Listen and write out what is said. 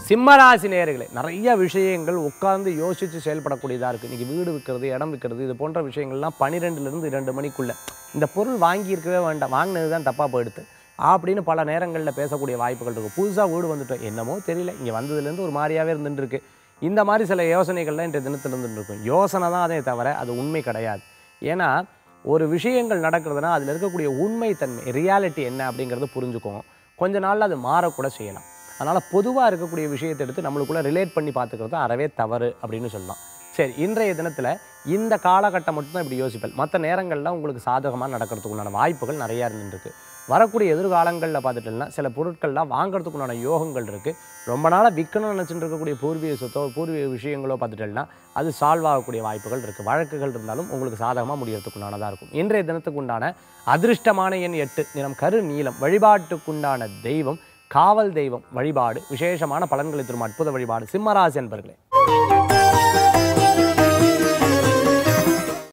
சிம்மராசி நேயர்களே நிறைய விஷயங்கள் உட்கார்ந்து யோசித்து செயல்படக்கூடியதாக இருக்குது இன்றைக்கி வீடு விற்கிறது இடம் விற்கிறது இது போன்ற விஷயங்கள்லாம் பன்னிரெண்டுலேருந்து இரண்டு மணிக்குள்ளே இந்த பொருள் வாங்கியிருக்கவே வேண்டாம் வாங்கினது தான் தப்பாக போயிடுது அப்படின்னு பல நேரங்களில் பேசக்கூடிய வாய்ப்புகள் இருக்கும் புதுசாக வீடு வந்துட்டோம் என்னமோ தெரியல இங்கே வந்ததுலேருந்து ஒரு மாதிரியாவே இருந்துட்டு இருக்கு இந்த மாதிரி சில யோசனைகள்லாம் இன்றைய தினத்தில் இருந்துட்டு இருக்கும் யோசனை தான் அதே தவிர அது உண்மை கிடையாது ஏன்னா ஒரு விஷயங்கள் நடக்கிறதுனா அதில் இருக்கக்கூடிய உண்மைத்தன்மை ரியாலிட்டி என்ன அப்படிங்கிறது புரிஞ்சுக்கோங்க கொஞ்ச நாளில் அது மாறக்கூட செய்யலாம் அதனால் பொதுவாக இருக்கக்கூடிய விஷயத்தை எடுத்து நம்மளுக்குள்ளே ரிலேட் பண்ணி பார்த்துக்கிறது அறவே தவறு அப்படின்னு சொல்லலாம் சரி இன்றைய தினத்தில் இந்த காலகட்டம் மட்டும்தான் இப்படி யோசிப்பேன் மற்ற நேரங்களில் உங்களுக்கு சாதகமாக நடக்கிறதுக்கு உண்டான வாய்ப்புகள் நிறையா இருந்துருக்கு வரக்கூடிய எதிர்காலங்களில் பார்த்துட்டோம்னா சில பொருட்கள்லாம் வாங்குறதுக்கு உண்டான யோகங்கள் இருக்குது ரொம்ப நாளாக விற்கணும்னு நினச்சிட்டு இருக்கக்கூடிய பூர்வீக சொத்தோ பூர்வீக விஷயங்களோ பார்த்துட்டோம்னா அது சால்வ் ஆகக்கூடிய வாய்ப்புகள் இருக்குது வழக்குகள் இருந்தாலும் உங்களுக்கு சாதகமாக முடியறதுக்கு உண்டானதாக இருக்கும் இன்றைய தினத்துக்கு உண்டான அதிர்ஷ்டமான எண் எட்டு நிறம் கரு நீலம் வழிபாட்டுக்குண்டான தெய்வம் காவல் தெய்வம் வழிபாடு விசேஷமான பலன்களை தரும் அற்புத வழிபாடு சிம்மராசி என்பர்களே